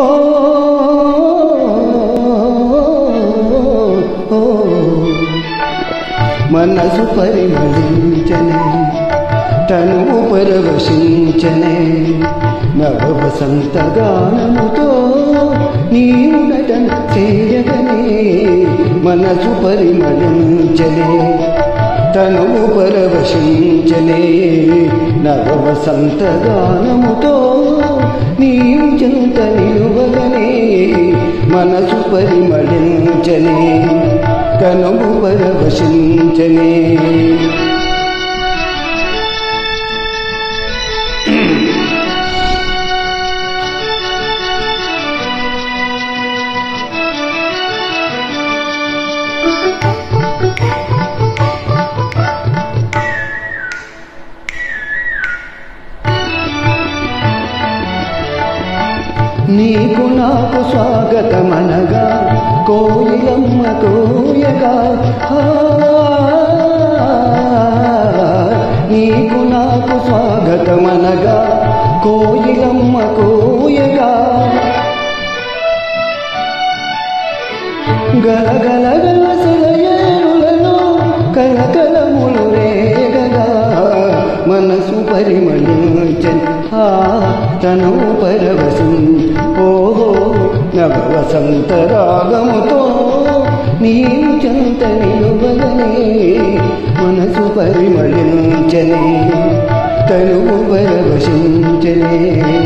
ఓ ఓ, మనసు పరిమళించనే తనువు పరవశించనే నవ వసంత గానముతో నీవు నటన చేయగనే మనసు పరిమళించనే తనువు పరవశించనే నవ వసంత గానముతో నీవు చెంత నిలువగనే మనసు పరిమళించనే కనువు పరవశించనే నీకు నాకు స్వాగతమనగా కోయిలమ్మ కోయగా ఆ, నీకు నాకు స్వాగతమనగా కోయిలమ్మ కోయగా గలగల గలసలయేరులలో కలకలములు రేగగా మనసు పరిమళించన్ ఆ తను పరవశం ఓహో నవ వసంత రాగముతో నీవు చెంత నిలువగనే మనసు పరిమళించనే తనువు పరవశించనే